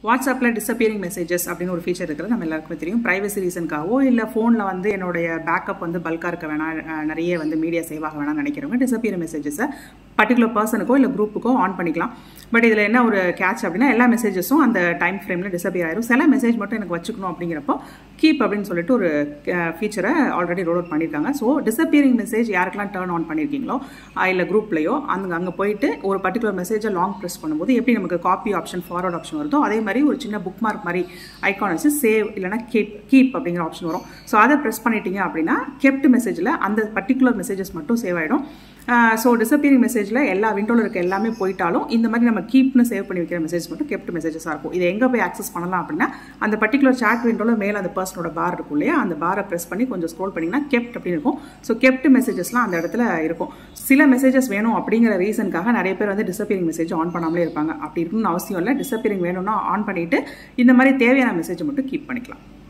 வாட்ஸ்அப்பில் disappearing messages அப்படின்னு ஒரு ஃபீச்சர் இருக்கிறது நம்ம எல்லாருக்குமே தெரியும் ப்ரைவசி ரீசனுக்காகவோ இல்லை ஃபோனில் வந்து என்னுடைய பேக்கப் வந்து பல்காக இருக்க வேணாம் அஹ் நிறைய வந்து மீடியா சேவ் ஆக வேணாம்னு நினைக்கிறவங்க டிசப்பியரிங் மெசேஜஸை பர்டிகுலர் பர்சனுக்கோ இல்லை குரூப்புக்கோ ஆன் பண்ணிக்கலாம் பட் இதில் என்ன ஒரு கேட்ச் அப்படின்னா எல்லா மெசேஜஸும் அந்த டைம் ஃப்ரேமில் டிசப்பியர் ஆயிரும் சில மெசேஜ் மட்டும் எனக்கு வச்சுக்கணும் அப்படிங்கிறப்போ கீப் அப்படின்னு சொல்லிட்டு ஒரு ஃபீச்சரை ஆல்ரெடி ரோல் அவுட் பண்ணியிருக்காங்க ஸோ டிசப்பியரிங் மெசேஜ் யாருக்கெல்லாம் டேர்ன் ஆன் பண்ணியிருக்கீங்களோ இல்லை குரூப்லையோ அங்கே அங்கே போயிட்டு ஒரு பர்டிகுலர் மெசேஜை லாங் ப்ரெஸ் பண்ணும்போது எப்படி நமக்கு காப்பி ஆப்ஷன் ஃபார்வர்ட் ஆப்ஷன் வருதோ அதே மாதிரி ஒரு சின்ன புக் மார்க் மாதிரி ஐக்கான் வச்சு சேவ் இல்லைனா கீப் கீப் அப்படிங்கிற ஆப்ஷன் வரும் ஸோ அதை ப்ரெஸ் பண்ணிட்டீங்க அப்படின்னா கெப்ட் மெசேஜில் அந்த பர்டிகுலர் மெசேஜஸ் மட்டும் சேவ் ஆகிடும் ஸோ டிசப்பியரிங் மெசேஜில் எல்லா விண்டோவில் இருக்க எல்லாமே போயிட்டாலும் இந்த மாதிரி நம்ம கீப்னு சேவ் பண்ணி வைக்கிற மெசேஜ் மட்டும் கெப்ட் மெசேஜஸாக இருக்கும் இதை எங்கே போய் ஆக்சஸ் பண்ணலாம் அப்படின்னா அந்த பர்டிகுலர் சாட் விண்டோவில் மேலே அந்த பர்சனோட பார் இருக்கும் இல்லையா அந்த பாரை ப்ரெஸ் பண்ணி கொஞ்சம் ஸ்க்ரோல் பண்ணிங்கன்னா கெப்ட் அப்படின்னு இருக்கும் ஸோ கெப்ட் மெசேஜஸ்லாம் அந்த இடத்துல இருக்கும் சில மெசேஜஸ் வேணும் அப்படிங்கிற ரீசனுக்காக நிறைய பேர் வந்து டிசப்பியரிங் மெசேஜ் ஆன் பண்ணாமலே இருப்பாங்க அப்படி இருக்கணும்னு அவசியம் இல்லை டிசப்பியரிங் வேணும்னா ஆன் பண்ணிவிட்டு இந்த மாதிரி தேவையான மெசேஜை மட்டும் கீப் பண்ணிக்கலாம்